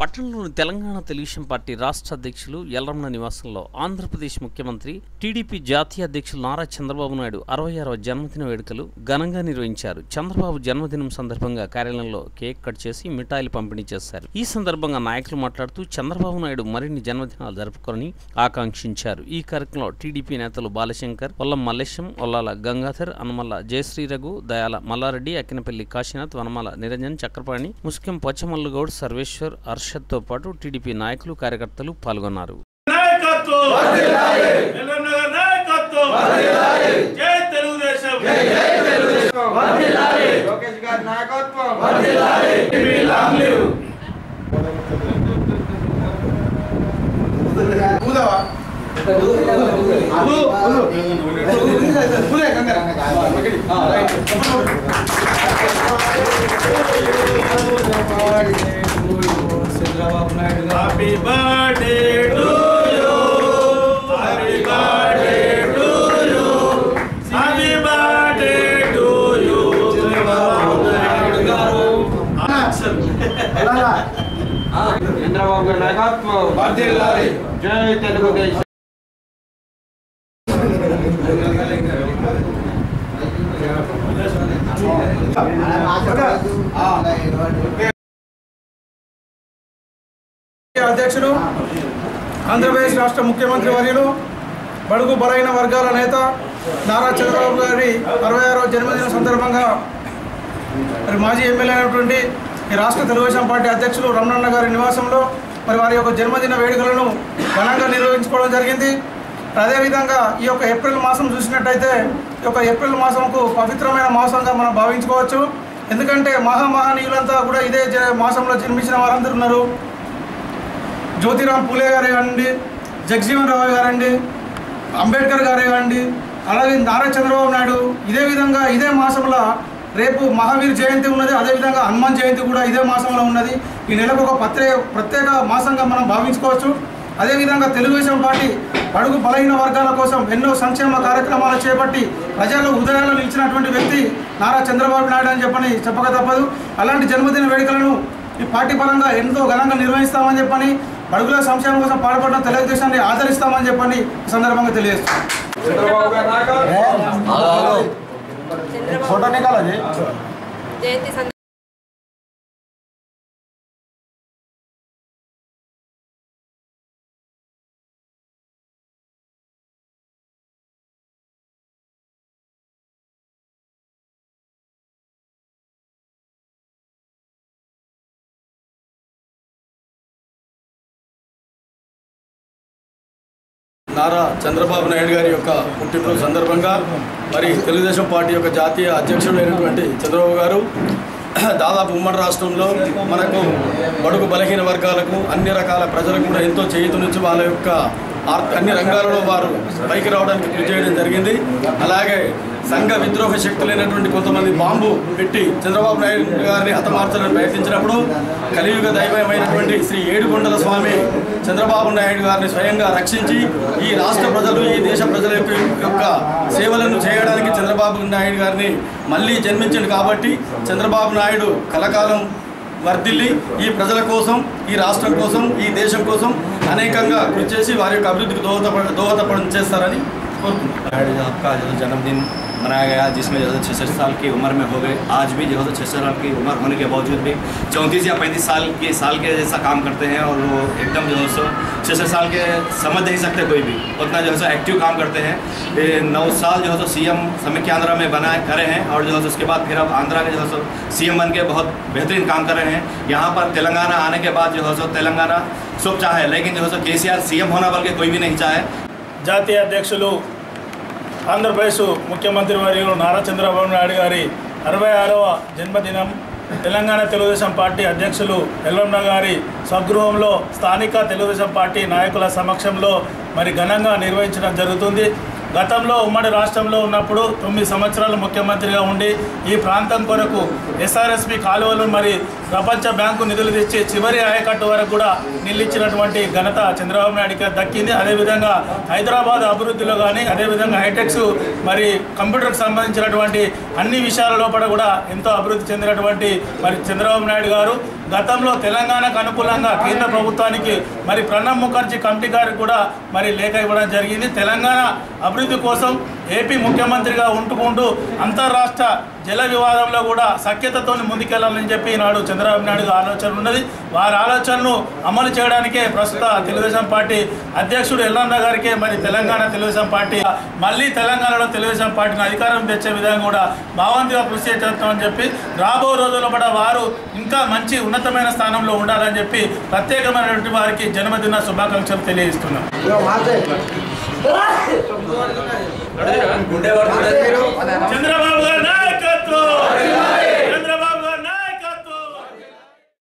పట్టణంలోని తెలంగాణ తెలుగుదేశం పార్టీ రాష్ట్ర అధ్యక్షులు ఎల్రమణ నివాసంలో ఆంధ్రప్రదేశ్ ముఖ్యమంత్రి టీడీపీ జాతీయ అధ్యక్షులు నారా చంద్రబాబు నాయుడు అరవై ఆరవ జన్మదిన వేడుకలు ఘనంగా నిర్వహించారు చంద్రబాబు జన్మదినం సందర్భంగా కార్యాలయంలో కేక్ కట్ చేసి మిఠాయిలు పంపిణీ చేశారు ఈ సందర్భంగా నాయకులు మాట్లాడుతూ చంద్రబాబు నాయుడు మరిన్ని జన్మదినాలు జరుపుకోరని ఆకాంక్షించారు ఈ కార్యక్రమంలో టీడీపీ నేతలు బాలశంకర్ ఒల్లం మల్లేశం ఒల్లాల గంగాధర్ అనమల్ల జయశ్రీ రఘు దయాల మల్లారెడ్డి అక్కినపల్లి కాశీనాథ్ వనమాల నిరంజన్ చక్రపాణి ముస్కిం పచ్చమల్లుగౌడ్ సర్వేశ్వర్ అర్షద్తో పాటు టీడీపీ నాయకులు కార్యకర్తలు పాల్గొన్నారు నాయకత్వం తెలంగాణ నాయకత్వం జై తెలుగుదేశం లోకేష్ గారి నాయకత్వం happy birthday to you happy birthday to you happy birthday to you Chandrababu గారి నాయకత్వం జై తెలుగుదేశం అధ్యక్షుడు ఆంధ్రప్రదేశ్ రాష్ట్ర ముఖ్యమంత్రి వర్యులు బడుగు బలైన వర్గాల నేత నారా చంద్రబాబు గారి అరవై ఆరో జన్మదిన సందర్భంగా మరి మాజీ ఎమ్మెల్యే అయినటువంటి ఈ రాష్ట్ర తెలుగుదేశం పార్టీ అధ్యక్షులు రమణన్న గారి నివాసంలో మరి వారి యొక్క జన్మదిన వేడుకలను ఘనంగా నిర్వహించుకోవడం జరిగింది అదేవిధంగా ఈ యొక్క ఏప్రిల్ మాసం చూసినట్టయితే ఈ యొక్క ఏప్రిల్ మాసంకు పవిత్రమైన మాసంగా మనం భావించుకోవచ్చు ఎందుకంటే మహామహనీయులంతా కూడా ఇదే జ- మాసంలో జన్మించిన వారందరూ ఉన్నారు జ్యోతిరామ్ పూలే గారే కానివ్వండి జగజీవన్ రావు గారండి అంబేద్కర్ గారే కానివ్వండి అలాగే నారా చంద్రబాబు నాయుడు ఇదే విధంగా ఇదే మాసంలో రేపు మహావీర్ జయంతి ఉన్నది అదేవిధంగా హనుమాన్ జయంతి కూడా ఇదే మాసంలో ఉన్నది ఈ నెలకు ఒక ప్రత్యేక ప్రత్యేక మాసంగా మనం భావించుకోవచ్చు అదేవిధంగా తెలుగుదేశం పార్టీ అడుగు బలహీన వర్గాల కోసం ఎన్నో సంక్షేమ కార్యక్రమాలు చేపట్టి ప్రజల హృదయాల్లో నిలిచినటువంటి వ్యక్తి నారా చంద్రబాబు నాయుడు అని చెప్పని చెప్పక తప్పదు అలాంటి జన్మదిన వేడుకలను ఈ పార్టీ పరంగా ఎంతో ఘనంగా నిర్వహిస్తామని చెప్పని బడుగుల సంక్షేమం కోసం పాల్పడిన తెలుగుదేశాన్ని ఆదరిస్తామని చెప్పని ఈ సందర్భంగా తెలియజేస్తాం చంద్రబాబు గారి నాయకత్వం చంద్రబాబు జయంతి సందర్భంగా నారా చంద్రబాబు నాయుడు గారి యొక్క పుట్టినరోజు సందర్భంగా మరి తెలుగుదేశం పార్టీ యొక్క జాతీయ అధ్యక్షుడైనటువంటి చంద్రబాబు గారు దాదాపు ఉమ్మడి రాష్ట్రంలో మనకు బడుగు బలహీన వర్గాలకు అన్ని రకాల ప్రజలకు కూడా ఎంతో చేయుతునిచ్చి వాళ్ళ యొక్క ఆర్- అన్ని రంగాలలో వారు పైకి రావడానికి కృషి చేయడం జరిగింది అలాగే సంఘ విద్రోహ శక్తులైనటువంటి కొంతమంది బాంబు పెట్టి చంద్రబాబు నాయుడు గారిని హతమార్చాలని ప్రయత్నించినప్పుడు కలియుగ దైవమైనటువంటి శ్రీ ఏడుకొండల స్వామి చంద్రబాబు నాయుడు గారిని స్వయంగా రక్షించి ఈ రాష్ట్ర ప్రజలు ఈ దేశ ప్రజల యొక్క యొక్క సేవలను చేయడానికి చంద్రబాబు నాయుడు గారిని మళ్ళీ జన్మించింది కాబట్టి చంద్రబాబు నాయుడు కలకాలం వర్ధిల్లి ఈ ప్రజల కోసం ఈ రాష్ట్రం కోసం ఈ దేశం కోసం అనేకంగా కృషి చేసి వారి యొక్క అభివృద్ధికి దోహదపడ దోహదపడం చేస్తారని కోరుకుంటున్నాను नायडू साहब का जो जन्मदिन मनाया गया जिसमें जो है छः साल की उम्र में हो गए आज भी जो है छः साल की उम्र होने के बावजूद भी चौंतीस या पैंतीस साल के साल के जैसा काम करते हैं और वो एकदम जो है सो छः छः साल के समझ नहीं सकते कोई भी उतना जो है सो एक्टिव काम करते हैं ये नौ साल जो है सो सी एम समीक्षा आंध्रा में बनाए करे हैं और जो है सो उसके बाद फिर अब आंध्रा के जो है सो सी बन के बहुत बेहतरीन काम कर रहे हैं यहाँ पर तेलंगाना आने के बाद जो है सो तेलंगाना सब चाहे लेकिन जो है सो के सी आर सी एम होना बल्कि कोई भी नहीं चाहे జాతీయ అధ్యక్షులు ఆంధ్రప్రదేశ్ ముఖ్యమంత్రి వర్యులు నారా చంద్రబాబు నాయుడు గారి అరవై ఆరవ జన్మదినం తెలంగాణ తెలుగుదేశం పార్టీ అధ్యక్షులు ఎల్లంన గారి స్వగృహంలో స్థానిక తెలుగుదేశం పార్టీ నాయకుల సమక్షంలో మరి ఘనంగా నిర్వహించడం జరుగుతుంది గతంలో ఉమ్మడి రాష్ట్రంలో ఉన్నప్పుడు తొమ్మిది సంవత్సరాలు ముఖ్యమంత్రిగా ఉండి ఈ ప్రాంతం కొరకు ఎస్ఆర్ఎస్పి కాలువలు మరి ప్రపంచ బ్యాంకు నిధులు తెచ్చి చివరి ఆయకట్టు వరకు కూడా నిలిచినటువంటి ఘనత చంద్రబాబు నాయుడుకి దక్కింది అదేవిధంగా హైదరాబాద్ అభివృద్ధిలో కానీ అదేవిధంగా హైటెక్స్ మరి కంప్యూటర్కి సంబంధించినటువంటి అన్ని విషయాల లోపల కూడా ఎంతో అభివృద్ధి చెందినటువంటి మరి చంద్రబాబు నాయుడు గారు గతంలో తెలంగాణకు అనుకూలంగా కేంద్ర ప్రభుత్వానికి మరి ప్రణబ్ ముఖర్జీ కమిటీ గారికి కూడా మరి లేఖ ఇవ్వడం జరిగింది తెలంగాణ అభివృద్ధి కోసం ఏపీ ముఖ్యమంత్రిగా ఉంటుకుంటూ అంతర్రాష్ట్ర జల వివాదంలో కూడా సఖ్యతతో ముందుకెళ్లాలని చెప్పి ఈనాడు చంద్రబాబు నాయుడు గారి ఆలోచన ఉన్నది వారి ఆలోచనను అమలు చేయడానికే ప్రస్తుత తెలుగుదేశం పార్టీ అధ్యక్షుడు ఎల్లన్న గారికే మరి తెలంగాణ తెలుగుదేశం పార్టీ మళ్ళీ తెలంగాణలో తెలుగుదేశం పార్టీని అధికారం తెచ్చే విధంగా కూడా భావంతిగా కృషి చేస్తామని చెప్పి రాబో రోజుల్లో కూడా వారు ఇంకా మంచి ఉన్నతమైన స్థానంలో ఉండాలని చెప్పి ప్రత్యేకమైనటువంటి వారికి జన్మదిన శుభాకాంక్షలు తెలియజేస్తున్నాం చంద్రబాబు గారి నాయకత్వం